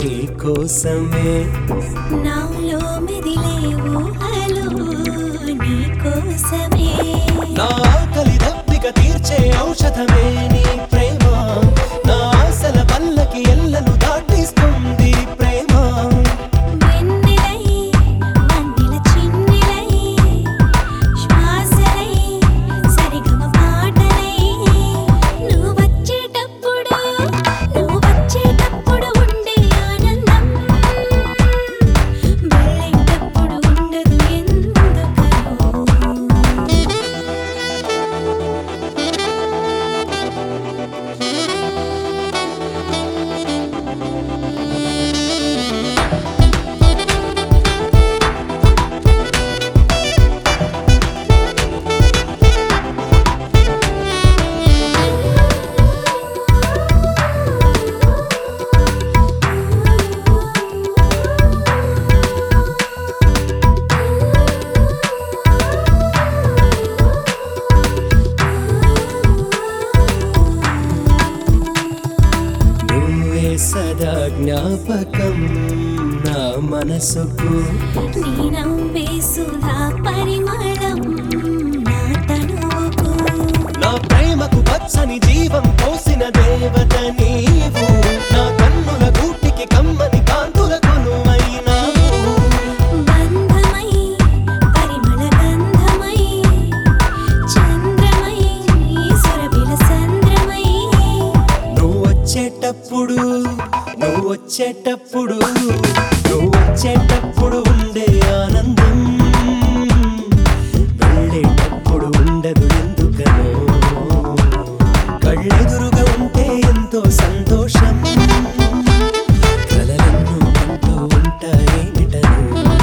నీ కోసమే నాలో మెదిలే ఊహలు నీ కోసమే నా ఆకలి దప్పిక తీర్చే ఔషధమే నీ ప్రేమ నా ఆశల పల్లకి ఎల్లను దాటిస్తుంది ప్రేమ వెన్నెలై వన్నెల చిన్నెలై శ్వాసలై సరిగమ పాటలై నువ్వు వచ్చేటప్పుడు నువ్వు వచ్చేటప్పుడు ఉండే ఆనందం వెళ్ళేటప్పుడు ఉండదు ఎందుకనో నువ్వే సదా జ్ఞాపకం నా మనసుకు నీ నవ్వే సుధా పరిమళం నా తనువుకు నా ప్రేమకు పచ్చని జీవం పోసిన దేవత నీవు నా కన్నుల గూటికి కమ్మని కాంతుల కొనువైనావు బంధమై పరిమళ గంధమై చంద్రమై సురభిల సంద్రమై నువ్వు వచ్చేటప్పుడు నువ్వు వచ్చేటప్పుడు నువ్వు వచ్చేటప్పుడు ఉండే ఆనందం వెళ్ళేటప్పుడు ఉండదు ఎందుకనో కళ్ళెదురుగా ఉంటే ఎంతో సంతోషం కలలెన్నో అంటూ ఉంటాయేమిటను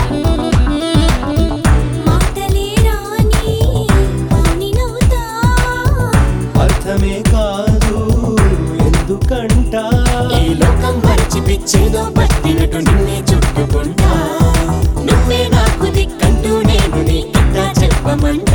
మాటలే రాని మౌని నవ్వుతా అర్థమే కాదు ఎందుకంట ఈ లోకం మరిచి పిచ్చేదో పట్టినట్టు నిన్నే చుట్టుకుంటా నువ్వే నాకు దిక్కంటూ నేను నీ ఇంకా చెప్పమంటా